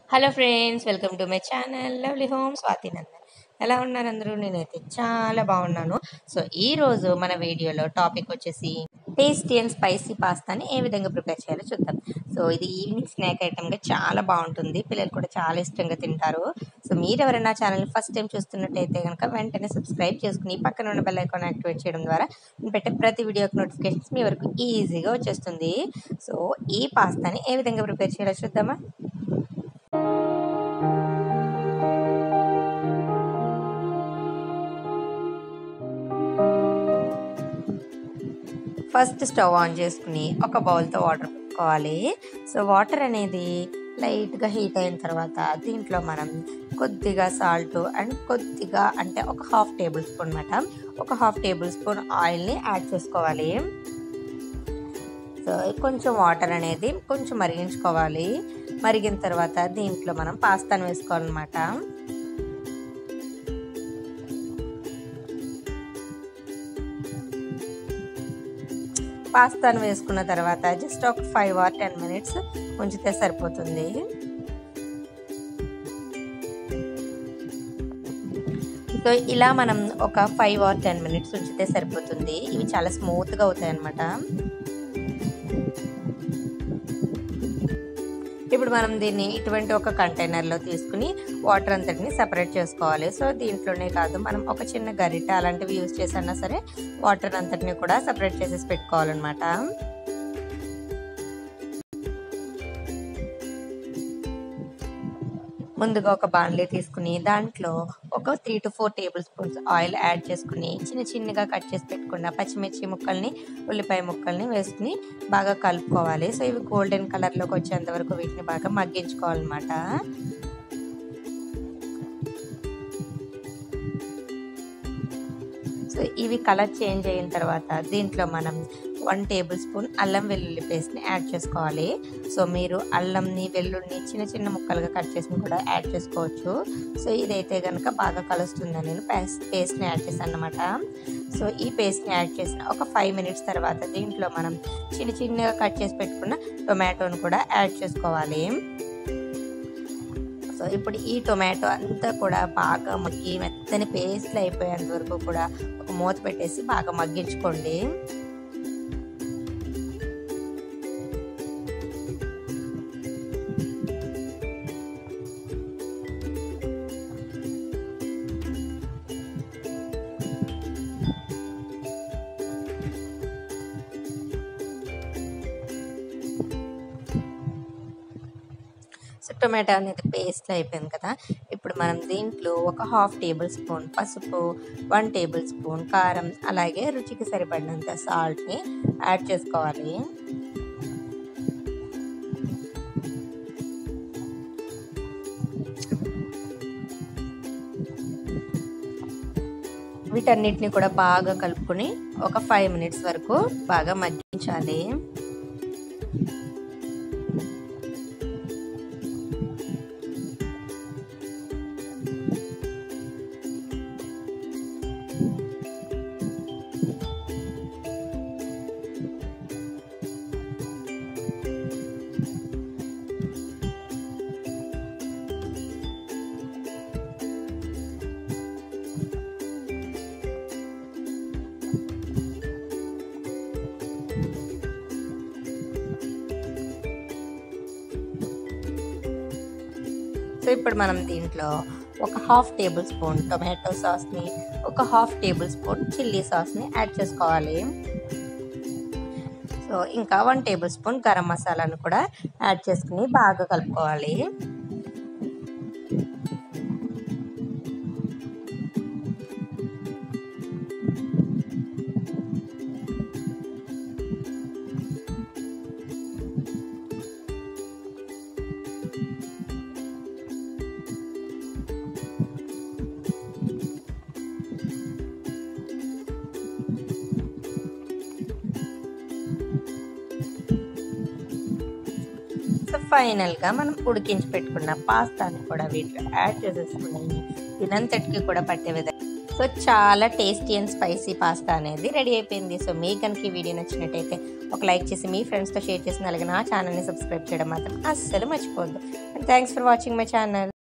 hello friends welcome to my channel Lovely Home Swathi Nandan ఎలా ఉన్నారు అందరూ నేనైతే చాలా బాగున్నాను సో ఈ రోజు మన వీడియోలో టాపిక్ వచ్చేసి టేస్టీ అండ్ స్పైసీ పాస్తాని ఏ విధంగా ప్రిపేర్ చేయాలో చూద్దాం సో ఇది ఈవినింగ్ స్నాక్ ఐటమ్గా చాలా బాగుంటుంది పిల్లలు కూడా చాలా ఇష్టంగా తింటారు సో మీరు ఎవరైనా ఛానల్ ఫస్ట్ టైం చూస్తున్నట్టయితే కనుక వెంటనే సబ్స్క్రైబ్ చేసుకుని పక్కన ఉన్న బెల్ ఐకాన్ యాక్టివేట్ చేయడం ద్వారా నేను పెట్టే ప్రతి వీడియోకి నోటిఫికేషన్స్ మీ వరకు ఈజీగా వచ్చేస్తుంది సో ఈ పాస్తాని ఏ విధంగా ప్రిపేర్ చేయాలో చూద్దామా ఫస్ట్ స్టవ్ ఆన్ చేసుకుని ఒక బౌల్తో వాటర్ పెట్టుకోవాలి సో వాటర్ అనేది లైట్గా హీట్ అయిన తర్వాత దీంట్లో మనం కొద్దిగా సాల్ట్ అండ్ కొద్దిగా అంటే ఒక హాఫ్ టేబుల్ స్పూన్ అనమాట ఒక హాఫ్ టేబుల్ స్పూన్ ఆయిల్ని యాడ్ చేసుకోవాలి సో కొంచెం వాటర్ అనేది కొంచెం మరిగించుకోవాలి మరిగిన తర్వాత దీంట్లో మనం పాస్తాను వేసుకోవాలన్నమాట పాస్తాను వేసుకున్న తర్వాత జస్ట్ ఒక ఫైవ్ ఆర్ టెన్ మినిట్స్ ఉంచితే సరిపోతుంది సో ఇలా మనం ఒక ఫైవ్ ఆర్ టెన్ మినిట్స్ ఉంచితే సరిపోతుంది ఇవి చాలా స్మూత్గా అవుతాయి అన్నమాట ఇప్పుడు మనం దీన్ని ఇటువంటి ఒక కంటైనర్లో తీసుకుని వాటర్ అంతటిని సపరేట్ చేసుకోవాలి సో దీంట్లోనే కాదు మనం ఒక చిన్న గరిట అలాంటివి యూజ్ చేసన్నా సరే వాటర్ అంతటిని కూడా సపరేట్ చేసేసి పెట్టుకోవాలన్నమాట ముందుగా ఒక బాండ్లీ తీసుకుని దాంట్లో ఒక three to four tablespoons oil add చేసుకుని చిన్న చిన్నగా కట్ చేసి పెట్టుకున్న పచ్చిమిర్చి ముక్కల్ని ఉల్లిపాయ ముక్కల్ని వేసుకుని బాగా కలుపుకోవాలి సో ఇవి గోల్డెన్ కలర్లోకి వచ్చేంత వరకు వీటిని బాగా మగ్గించుకోవాలన్నమాట సో ఇవి కలర్ చేంజ్ అయిన తర్వాత దీంట్లో మనం వన్ టేబుల్ స్పూన్ అల్లం వెల్లుల్లి పేస్ట్ని యాడ్ చేసుకోవాలి సో మీరు అల్లంని వెల్లుల్లిని చిన్న చిన్న ముక్కలుగా కట్ చేసి కూడా యాడ్ చేసుకోవచ్చు సో ఇదైతే కనుక బాగా కలుస్తుందని నేను పేస్ట్ పేస్ట్ని యాడ్ చేశాను అనమాట సో ఈ పేస్ట్ని యాడ్ చేసిన ఒక ఫైవ్ మినిట్స్ తర్వాత దీంట్లో మనం చిన్న చిన్నగా కట్ చేసి పెట్టుకున్న టొమాటోని కూడా యాడ్ చేసుకోవాలి సో ఇప్పుడు ఈ టొమాటో అంతా కూడా బాగా మగ్గి మెత్తని పేస్ట్లు అయిపోయేంత వరకు కూడా ఒక మూత పెట్టేసి బాగా మగ్గించుకోండి సో టొమాటో అనేది పేస్ట్ అయిపోయింది కదా ఇప్పుడు మనం దీంట్లో ఒక హాఫ్ టేబుల్ స్పూన్ పసుపు వన్ టేబుల్ స్పూన్ కారం అలాగే రుచికి సరిపడినంత సాల్ట్ని యాడ్ చేసుకోవాలి వీటన్నిటిని కూడా బాగా కలుపుకొని ఒక ఫైవ్ మినిట్స్ వరకు బాగా మగ్గించాలి సో ఇప్పుడు మనం దీంట్లో ఒక హాఫ్ టేబుల్ స్పూన్ టొమాటో సాస్ని ఒక హాఫ్ టేబుల్ స్పూన్ చిల్లీ సాస్ని యాడ్ చేసుకోవాలి సో ఇంకా వన్ టేబుల్ స్పూన్ గరం మసాలాను కూడా యాడ్ చేసుకుని బాగా కలుపుకోవాలి సో ఫైనల్గా మనం ఉడికించి పెట్టుకున్న పాస్తాని కూడా వీటిలో యాడ్ చేసేసుకుని దీనంతటికి కూడా పట్టే విధంగా సో చాలా టేస్టీ అండ్ స్పైసీ పాస్తా అనేది రెడీ అయిపోయింది సో మీకు కనుక ఈ వీడియో నచ్చినట్టయితే ఒక లైక్ చేసి మీ ఫ్రెండ్స్తో షేర్ చేసిన అలాగే నా ఛానల్ని సబ్స్క్రైబ్ చేయడం మాత్రం అస్సలు మర్చిపోవద్దు and thanks for watching my channel